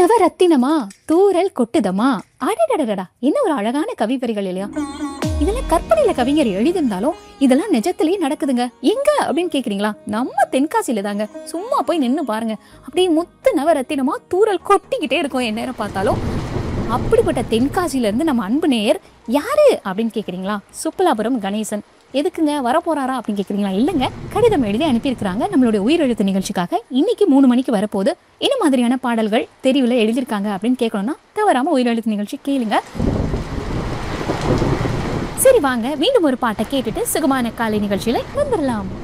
நவரத்தினமா தூரல் கொட்டுதமா அடடடடா என்ன ஒரு அழகான கவி வரிகள் இல்லையா இதெல்லாம் கற்பனையில கவிஞர் எழுதியிருந்தாலும் இதெல்லாம் நிஜத்திலேயே நடக்குதுங்க எங்க அப்படின்னு கேக்குறீங்களா நம்ம தென்காசியில தாங்க சும்மா போய் நின்னு பாருங்க அப்படியே முத்து நவரத்தினமா தூரல் கொட்டிக்கிட்டே இருக்கும் என் நேரம் பார்த்தாலும் அப்படிப்பட்ட தென்காசியில இருந்து நம்ம அன்பு நேயர் யாரு அப்படின்னு கேக்குறீங்களா சுப்பலாபுரம் கணேசன் எதுக்குங்க வரப்போறாரா அப்படின்னு கேக்குறீங்களா இல்லைங்க கடிதம் எழுதி அனுப்பியிருக்கிறாங்க நம்மளுடைய உயிரெழுத்து நிகழ்ச்சிக்காக இன்னைக்கு மூணு மணிக்கு வரப்போது என்ன மாதிரியான பாடல்கள் தெரிவில் எழுதியிருக்காங்க அப்படின்னு கேட்கணும்னா தவறாம உயிரெழுத்து நிகழ்ச்சி கேளுங்க சரி வாங்க மீண்டும் ஒரு பாட்டை கேட்டுட்டு சுகமான காலை நிகழ்ச்சியில வந்துடலாம்